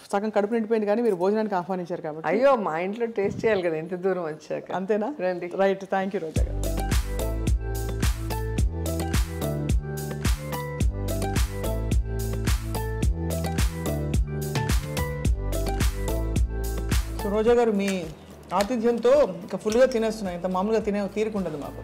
సగం కడుపు నిండిపోయింది కానీ మీరు భోజనానికి ఆహ్వానించారు కాబట్టి అయ్యో మా ఇంట్లో టేస్ట్ చేయాలి కదా ఎంత దూరం వచ్చాక అంతేనా రండి. రైట్ థ్యాంక్ యూ రోజా గారు సో రోజా గారు మీ ఆతిథ్యంతో ఇంకా ఫుల్గా తినేస్తున్నాయి ఇంత మామూలుగా తినే తీరుకుండదు మాకు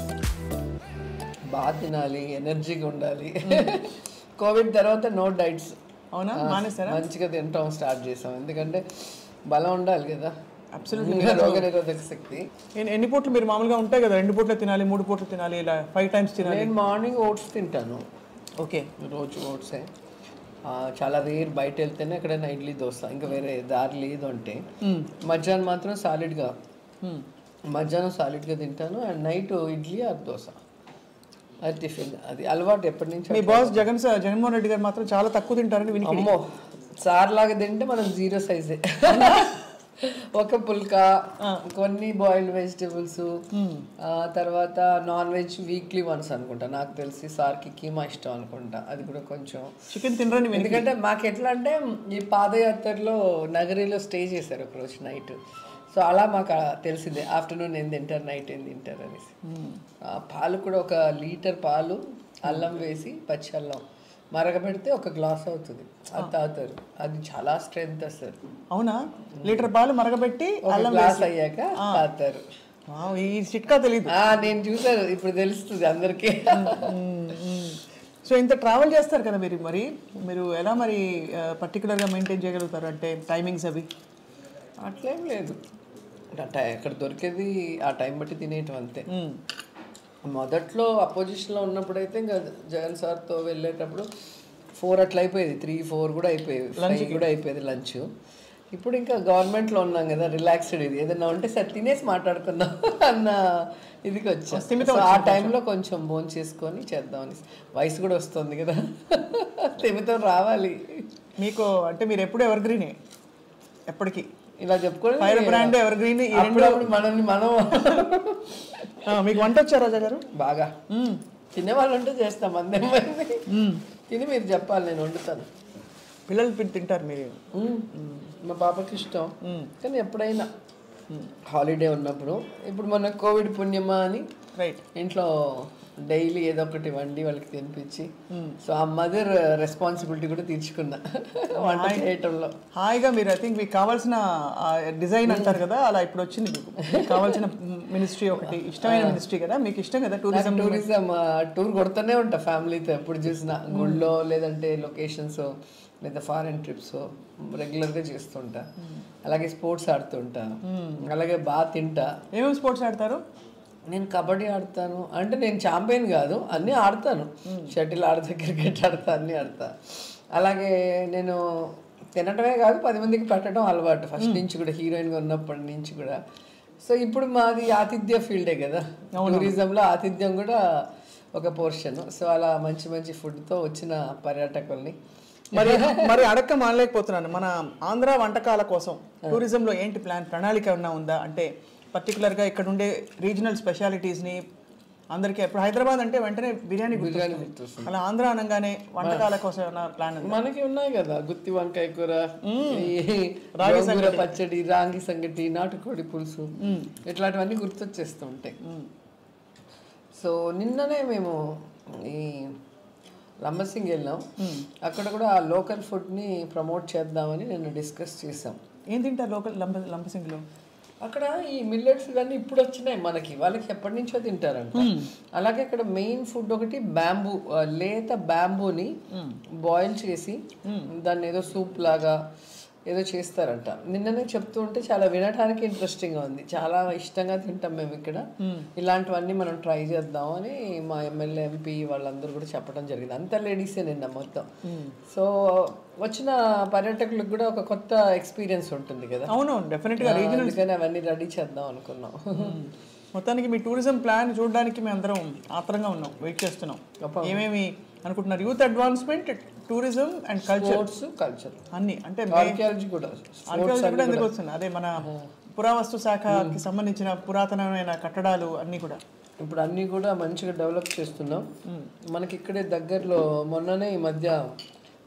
బాగా తినాలి ఎనర్జీగా ఉండాలి కోవిడ్ తర్వాత నో డైట్స్ అవునా మానేస్తారా మంచిగా తినటం స్టార్ట్ చేసాం ఎందుకంటే బలం ఉండాలి కదా Absolutely. రోగ నిరోధక శక్తి ఎన్ని- ఎన్ని పూట్లు మీరు మామూలుగా ఉంటాయి కదా రెండు పూట్లు తినాలి మూడు పూట్లు తినాలి ఇలా ఫైవ్ టైమ్స్ తినాలి నేను మార్నింగ్ ఓట్స్ తింటాను ఓకే రోజు ఓట్సే ఆ, చాలా రేర్ బయట వెళ్తేనే ఎక్కడైనా ఇడ్లీ దోశ ఇంకా వేరే దారి లేదు అంటే మధ్యాహ్నం మాత్రం సాలిడ్గా మధ్యాహ్నం సాలిడ్గా తింటాను and night idli or dosa అది టిఫిన్ అది అలవాటు ఎప్పటి నుంచి మీ బాస్ జగన్ సార్ జగన్మోహన్ రెడ్డి గారు మాత్రం చాలా తక్కువ తింటారని విని అమ్మో సార్ లాగా తింటే మనం జీరో సైజే ఒక పుల్కా కొన్ని బాయిల్డ్ వెజిటేబుల్స్ తర్వాత నాన్ వెజ్ వీక్లీ వన్స్ అనుకుంటా నాకు తెలిసి సార్కి కీమా ఇష్టం అనుకుంటా అది కూడా కొంచెం చికెన్ తినరని విని ఎందుకంటే మాకు ఎట్లా అంటే ఈ పాదయాత్రలో నగరిలో స్టే చేశారు ఒకరోజు నైట్ సో అలా మాకు ఆ తెలిసిందే ఆఫ్టర్నూన్ ఏం తింటారు నైట్ ఏం తింటారు అనేసి ఆ పాలు కూడా ఒక లీటర్ పాలు అల్లం వేసి పచ్చి అల్లం మరగబెడితే ఒక గ్లాస్ అవుతుంది అది తాగుతారు అది చాలా స్ట్రెంగ్త్ వస్తుంది అవునా లీటర్ పాలు మరగబెట్టి ఒక గ్లాస్ అయ్యాక తాగుతారు వావ్, ఈ చిట్కా తెలియదు ఆ, నేను చూసాను ఇప్పుడు తెలుస్తుంది అందరికీ సో ఇంత ట్రావెల్ చేస్తారు కదా మీరు మరి మీరు ఎలా మరి పర్టికులర్గా మెయింటైన్ చేయగలుగుతారు అంటే టైమింగ్స్ అవి అట్లేం లేదు ఆ టై- ఎక్కడ దొరికేది ఆ టైం బట్టి తినేయటం అంతే మొదట్లో అపోజిషన్లో ఉన్నప్పుడైతే ఇంకా జగన్ సార్తో వెళ్ళేటప్పుడు ఫోర్ అట్లా అయిపోయేది త్రీ ఫోర్ కూడా అయిపోయేది ఫైవ్ కూడా అయిపోయేది లంచ్ ఇప్పుడు ఇంకా గవర్నమెంట్లో ఉన్నాం కదా రిలాక్స్డ్ ఇది ఏదైనా ఉంటే సరే తినేసి మాట్లాడుకుందాం అన్న ఇదికి వచ్చాం సో ఆ టైంలో కొంచెం భోన్ చేసుకొని చేద్దామని వయసు కూడా వస్తుంది కదా తిమితం రావాలి మీకు అంటే మీరు ఎప్పుడు ఎవర్ గ్రీనే ఎప్పటికీ ఇలా చెప్పుకొని ఫైర్ బ్రాండ్ ఎవర్ గ్రీన్ అప్పుడప్పుడు మనల్ని మనం మీకు వంట వచ్చా రాజా గారు బాగా తినేవాళ్ళు ఉంటే చేస్తాం అందేమైంది తిని మీరు చెప్పాలి నేను వండుతాను పిల్లలు పి- తింటారు మీరు మ్మ్. మా పాపకి ఇష్టం కానీ ఎప్పుడైనా హాలిడే ఉన్నప్పుడు ఇప్పుడు మన కోవిడ్ పుణ్యమా అని రైట్ ఇంట్లో డైలీ ఏదో ఒకటి వండి వాళ్ళకి తినిపించి సో ఆ మదర్ రెస్పాన్సిబిలిటీ కూడా తీర్చుకున్నా వంట చేయటంలో హాయిగా మీరు ఐ థింక్ మీకు కావాల్సిన డిజైన్ అంటారు కదా అలా ఇప్పుడు వచ్చింది మీకు మీకు కావాల్సిన మినిస్ట్రీ ఒకటి ఇష్టమైన మినిస్ట్రీ కదా మీకు ఇష్టం కదా టూరిజం టూరిజం టూర్ కొడుతూనే ఉంటా ఫ్యామిలీతో ఎప్పుడు చూసినా గుళ్ళో లేదంటే లొకేషన్స్ లేదా ఫారెన్ ట్రిప్స్ రెగ్యులర్గా చేస్తుంటా అలాగే స్పోర్ట్స్ ఆడుతుంటా అలాగే బాగా తింటా ఏమేమి స్పోర్ట్స్ ఆడతారు నేను కబడ్డీ ఆడతాను అంటే నేను ఛాంపియన్ కాదు అన్నీ ఆడతాను షటిల్ ఆడతా క్రికెట్ ఆడతా అన్నీ ఆడతా అలాగే నేను తినటమే కాదు పది మందికి పెట్టడం అలవాటు ఫస్ట్ నుంచి కూడా హీరోయిన్గా ఉన్నప్పటి నుంచి కూడా సో ఇప్పుడు మాది ఆతిథ్య ఫీల్డే కదా టూరిజంలో ఆతిథ్యం కూడా ఒక పోర్షన్ సో అలా మంచి మంచి ఫుడ్తో వచ్చిన పర్యాటకుల్ని మరి మరి అడక్క మానలేకపోతున్నాను మన ఆంధ్ర వంటకాల కోసం టూరిజంలో ఏంటి ప్లాన్ ప్రణాళిక ఏమన్నా ఉందా అంటే పర్టికులర్గా ఇక్కడ ఉండే రీజనల్ స్పెషాలిటీస్ని అందరికీ ఇప్పుడు హైదరాబాద్ అంటే వెంటనే బిర్యానీ బిర్యానీ గుర్తొస్తుంది గుర్తొస్తుంది. అలా ఆంధ్ర అనగానే వంటకాల కోసం ఏమన్నా ప్లాన్ ఉందా మనకి ఉన్నాయి కదా గుత్తి వంకాయ కూర ఈ గోంగూర పచ్చడి రాగి సంగటి నాటుకోడి పులుసు ఇట్లాంటివన్నీ గుర్తొచ్చేస్తూ ఉంటాయి సో నిన్ననే మేము ఈ లంబసింగ్ వెళ్ళాం అక్కడ కూడా ఆ లోకల్ ఫుడ్ని ప్రమోట్ చేద్దామని నిన్న డిస్కస్ చేసాం ఏం తింటారు లోకల్ లంబ లంబసింగ్లో అక్కడ ఈ మిల్లెట్స్ ఇవన్నీ ఇప్పుడు వచ్చినాయి మనకి వాళ్ళకి ఎప్పటి నుంచో తింటారంట అలాగే అక్కడ మెయిన్ ఫుడ్ ఒకటి బ్యాంబూ ఆ, లేత బ్యాంబూని బాయిల్ చేసి దాన్ని ఏదో సూప్ లాగా ఏదో చేస్తారంట నిన్ననే చెప్తూ ఉంటే చాలా వినడానికి ఇంట్రెస్టింగ్ గా ఉంది చాలా ఇష్టంగా తింటాం మేము ఇక్కడ ఇలాంటివన్నీ మనం ట్రై చేద్దాం అని మా ఎమ్మెల్యే ఎంపీ వాళ్ళందరూ కూడా చెప్పడం జరిగింది అంతా లేడీసే నిన్న మొత్తం సో వచ్చిన పర్యాటకులకు కూడా ఒక కొత్త ఎక్స్పీరియన్స్ ఉంటుంది కదా అవును డెఫినెట్గా అందుకని అవన్నీ రెడీ చేద్దాం అనుకున్నాం మొత్తానికి మీ టూరిజం ప్లాన్ చూడడానికి మేము అందరం ఆత్రంగా ఉన్నాం వెయిట్ చేస్తున్నాం ఏమేమి అనుకుంటున్నారు youth advancement tourism and culture sports culture అన్ని అంటే ఆర్కియాలజీ కూడా ఆర్కియాలజీ కూడా ఎందుకు వస్తుంది అదే మన పురావస్తు శాఖకి సంబంధించిన పురాతనమైన కట్టడాలు అన్ని కూడా ఇప్పుడు అన్నీ కూడా మంచిగా డెవలప్ చేస్తున్నాం మనకి ఇక్కడే దగ్గరలో మొన్ననే ఈ మధ్య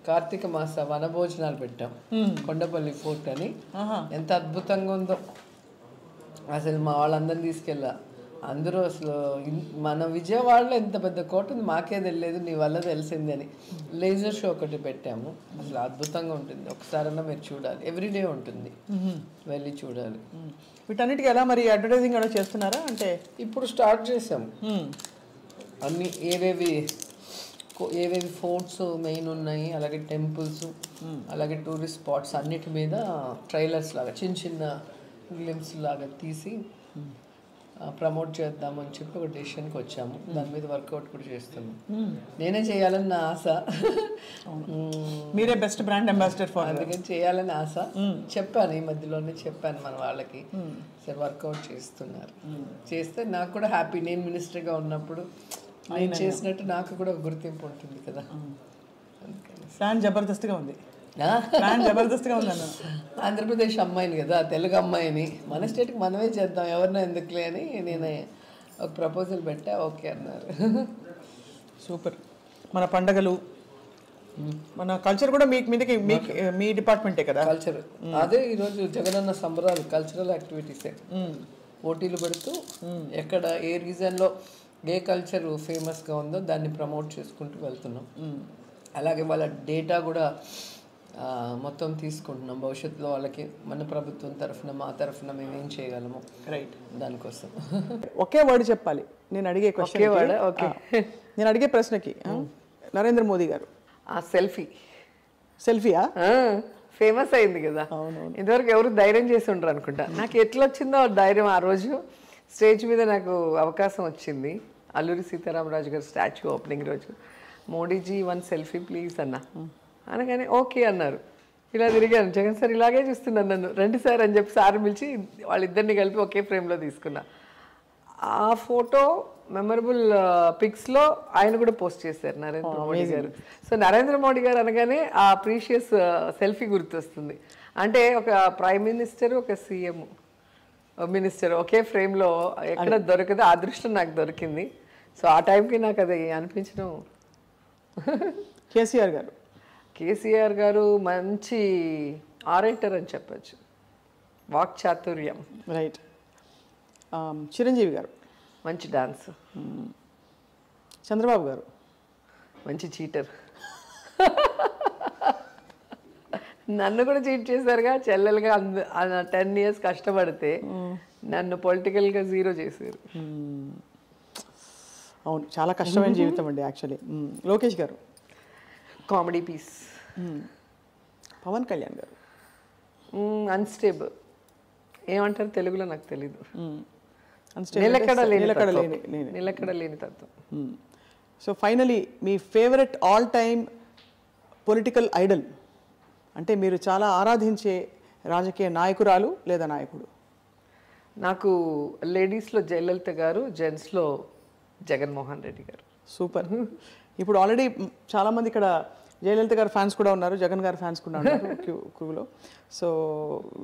కార్తీక మాస వనభోజనాలు పెట్టాం కొండపల్లి ఫోర్ట్ అని ఆహా. ఎంత అద్భుతంగా ఉందో అసలు మా వాళ్ళందరిని తీసుకెళ్ళా అందరూ అసలు ఇన్- మన విజయవాడలో ఎంత పెద్ద కోట ఉంది మాకే తెలియదు నీ వల్ల తెలిసింది అని లేజర్ షో ఒకటి పెట్టాము అసలు అద్భుతంగా ఉంటుంది ఒకసారన్నా మీరు చూడాలి ఎవ్రీడే ఉంటుంది వెళ్ళి చూడాలి మ్మ్. వీటన్నిటికీ ఎలా మరి అడ్వర్టైజింగ్ కూడా చేస్తున్నారా అంటే ఇప్పుడు స్టార్ట్ చేసాం మ్మ్. అన్ని ఏవేవి కో- ఏవేవి ఫోర్ట్స్ మెయిన్ ఉన్నాయి అలాగే టెంపుల్స్ అలాగే టూరిస్ట్ స్పాట్స్ అన్నిటి మీద ట్రైలర్స్ లాగా చిన్న చిన్న గ్లిమ్స్ లాగా తీసి ప్రమోట్ చేద్దామని చెప్పి ఒక డెసిషన్కి వచ్చాము దాని మీద వర్కౌట్ కూడా చేస్తున్నాం నేనే చేయాలని నా ఆశ మ్మ్. మీరే బెస్ట్ బ్రాండ్ అంబాసిడర్ ఫర్ అందుకని చేయాలని ఆశ చెప్పాను ఈ మధ్యలోనే చెప్పాను మన వాళ్ళకి సరే వర్కౌట్ చేస్తున్నారు చేస్తే నాకు కూడా హ్యాపీ నేను మినిస్టర్గా ఉన్నప్పుడు నేను చేసినట్టు నాకు కూడా ఒక గుర్తింపు ఉంటుంది కదా అందుకని ప్లాన్ జబర్దస్త్గా ఉంది ఆ? ప్లాన్ జబర్దస్త్గా ఉంది అన్న ఆంధ్రప్రదేశ్ అమ్మాయిని కదా తెలుగు అమ్మాయిని మన స్టేట్కి మనమే చేద్దాం ఎవరినో ఎందుకులే అని నేను ఒక ప్రపోజల్ పెట్టా ఓకే అన్నారు సూపర్ మన పండగలు మన కల్చర్ కూడా మీకు మీదకి మీ మీ డిపార్ట్మెంటే కదా కల్చర్ అదే ఈరోజు జగనన్న సంబరాలు కల్చరల్ యాక్టివిటీసే మ్మ్. పోటీలు పెడుతూ ఎక్కడ ఏ రీజన్లో ఏ కల్చర్ ఫేమస్గా ఉందో దాన్ని ప్రమోట్ చేసుకుంటూ వెళ్తున్నాం అలాగే వాళ్ళ డేటా కూడా ఆ, మొత్తం తీసుకుంటున్నాం భవిష్యత్తులో వాళ్ళకి మన ప్రభుత్వం తరఫున మా తరఫున మేము ఏం చేయగలము రైట్ దానికోసం ఒకే వర్డ్ చెప్పాలి నేను అడిగే క్వశ్చన్ ఒకే word? Okay. నేను అడిగే ప్రశ్నకి ఆ, నరేంద్ర మోదీ గారు ఆ సెల్ఫీ సెల్ఫీయా ఫేమస్ అయింది కదా ఇంతవరకు ఎవరు ధైర్యం చేసి ఉండరు అనుకుంటా నాకు ఎట్లా వచ్చిందో ఆ ధైర్యం ఆ రోజు స్టేజ్ మీద నాకు అవకాశం వచ్చింది అల్లూరి సీతారామరాజు గారు స్టాచ్యూ ఓపెనింగ్ రోజు మోడీజీ వన్ సెల్ఫీ ప్లీజ్ అన్న అనగానే ఓకే అన్నారు ఇలా తిరిగాను జగన్ సార్ ఇలాగే చూస్తున్నాను నన్ను రండి సార్ అని చెప్పి సార్ పిలిచి వాళ్ళిద్దరిని కలిపి ఒకే ఫ్రేమ్లో తీసుకున్నా ఆ ఫోటో మెమరబుల్ పిక్స్లో ఆయన కూడా పోస్ట్ చేశారు నరేంద్ర మోడీ గారు సో నరేంద్ర మోడీ గారు అనగానే ఆ ప్రీషియస్ సెల్ఫీ గుర్తొస్తుంది అంటే ఒక ప్రైమ్ మినిస్టర్ ఒక సీఎం మినిస్టర్ ఒకే ఫ్రేమ్లో ఎక్కడ దొరకదు ఆ అదృష్టం నాకు దొరికింది సో ఆ టైంకి నాకు అది అనిపించడం కేసీఆర్ గారు కేసీఆర్ గారు మంచి ఆరేటర్ అని చెప్పచ్చు వాక్ చాతుర్యం రైట్ చిరంజీవి గారు మంచి డాన్స్ చంద్రబాబు గారు మంచి చీటర్ నన్ను కూడా చీట్ చేశారుగా చెల్లెలుగా టెన్ ఇయర్స్ కష్టపడితే నన్ను పొలిటికల్గా జీరో చేశారు మ్మ్. అవును చాలా కష్టమైన జీవితం అండి యాక్చువల్లీ లోకేష్ గారు కామెడీ పీస్ మ్మ్. పవన్ కళ్యాణ్ గారు అన్స్టేబుల్ ఏమంటారు తెలుగులో నాకు తెలీదు మ్మ్. Unstable నిలకడ అంటే లేని నిలకడ తత్వం. లేని లేని నిలకడ లేని తత్వం సో ఫైనలీ మీ favourite all time political idol అంటే మీరు చాలా ఆరాధించే రాజకీయ నాయకురాలు లేదా నాయకుడు నాకు లేడీస్లో జయలలిత గారు జెంట్స్లో జగన్మోహన్ రెడ్డి గారు సూపర్ ఇప్పుడు ఆల్రెడీ చాలా మంది ఇక్కడ జయలలిత గారి ఫ్యాన్స్ కూడా ఉన్నారు జగన్ గారి ఫ్యాన్స్ కూడా ఉన్నారు క్యూ క్యూలో సో